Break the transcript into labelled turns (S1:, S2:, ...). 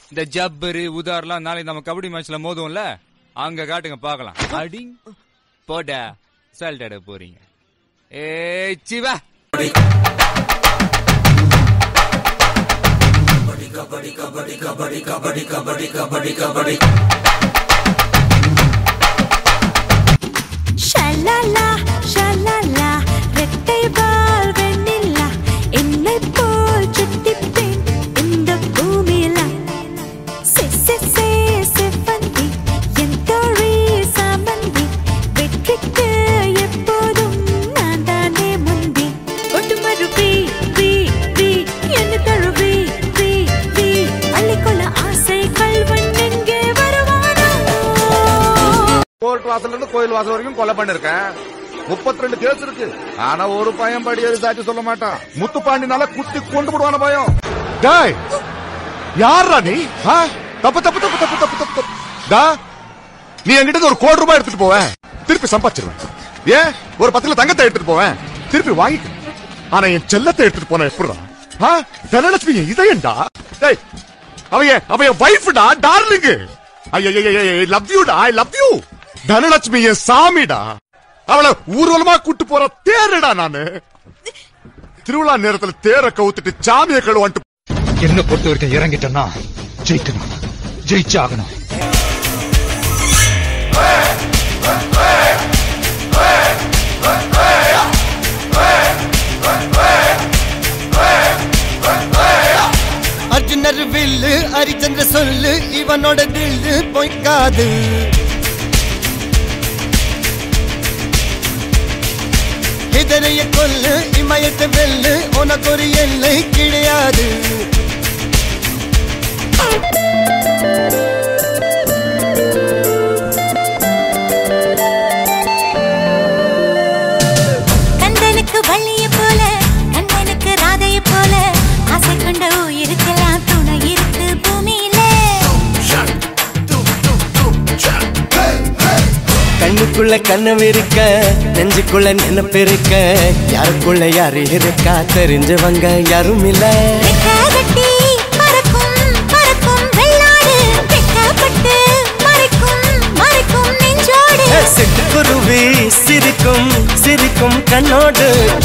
S1: இந்த ஜப்பரு உதார்லாம் நாளைக்கு நம்ம கபடி மேட்ச்ல மோதும்ல அங்க காட்டுங்க பார்க்கலாம் அடிங் போடா சால்ட் போறீங்க ஏய் சிவா
S2: ஷலலா ஷலலா ரெட்டை வால் வெண்ணிலா என்னை போல் சுட்டிப்பேன் இந்த பூமியில செ செ செ செவ்வந்தி என் தோழி சாமந்தி வெற்றிக்கு எப்போதும் நான் தானே முந்தி ஒட்டுமரு பி பி பி என்ன தழுவி பி பி அள்ளிக்கொள்ள ஆசை கல்வன் எங்கே வருவானோ
S3: கோர்ட் வாசல்ல இருந்து கோயில் வாசல் வரைக்கும் கொலை பண்ணிருக்கேன் முப்பத்தி ரெண்டு கேஸ் இருக்கு ஆனா ஒரு பையன் படியேறி சாட்சி சொல்ல மாட்டான் முத்துப்பாண்டினால குத்தி கொண்டு போடுவான பயம்
S4: டேய் யாரா நீ ஆ? தப்பு தப்பு தப்பு தப்பு தப்பு தப்பு தப்பு டா நீ என்கிட்ட இருந்து ஒரு கோடி ரூபாய் எடுத்துட்டு போவேன் திருப்பி சம்பாதிச்சிருவேன் ஏன் ஒரு பத்துல தங்கத்தை எடுத்துட்டு போவேன் திருப்பி வாங்கிக்க ஆனா என் செல்லத்தை எடுத்துட்டு போன எப்படிடா ஆ? தனலட்சுமி என் இதயம்டா டேய் அவ என் அவ என் வைஃப்டா darling I love you I love you Dhanalakshmi என் சாமிடா அவளை ஊர்வலமா கூட்டு போற தேருடா நானு திருவிழா நேரத்துல தேரை கவுத்துட்டு சாமியை கழுவான்ட்டு
S5: என்ன பொறுத்த வரைக்கும் இறங்கிட்டேன்னா ஜெயிக்கணும் ஜெயிச்சாகணும்
S6: அர்ஜுனர் வில்லு ஹரிச்சந்திர சொல்லு இவனோட தில்லு பொய்க்காது இதரைய கொல்லு இமயத்தை வெல்லு உனக்கு ஒரு எல்லை கிடையாது
S2: கந்தனுக்கு வள்ளிய போல கண்ணனுக்கு ராதைய போல ஆசை கொண்ட உயிருக்கெல்லாம் துணை இருக்கு பூமியில
S6: கண்ணுக்குள்ள கனவு இருக்க நெஞ்சுக்குள்ள நினைப்பு இருக்க யாருக்குள்ள யாரு இருக்கா தெரிஞ்சவங்க யாரும் இல்ல
S2: ரெக்கை கட்டி பறக்கும் பறக்கும் வெள்ளாடு வெட்கப்பட்டு மறைக்கும் மறைக்கும் நெஞ்சோடு
S6: சிட்டுக்குருவி சிரிக்கும் சிரிக்கும் கண்ணோடு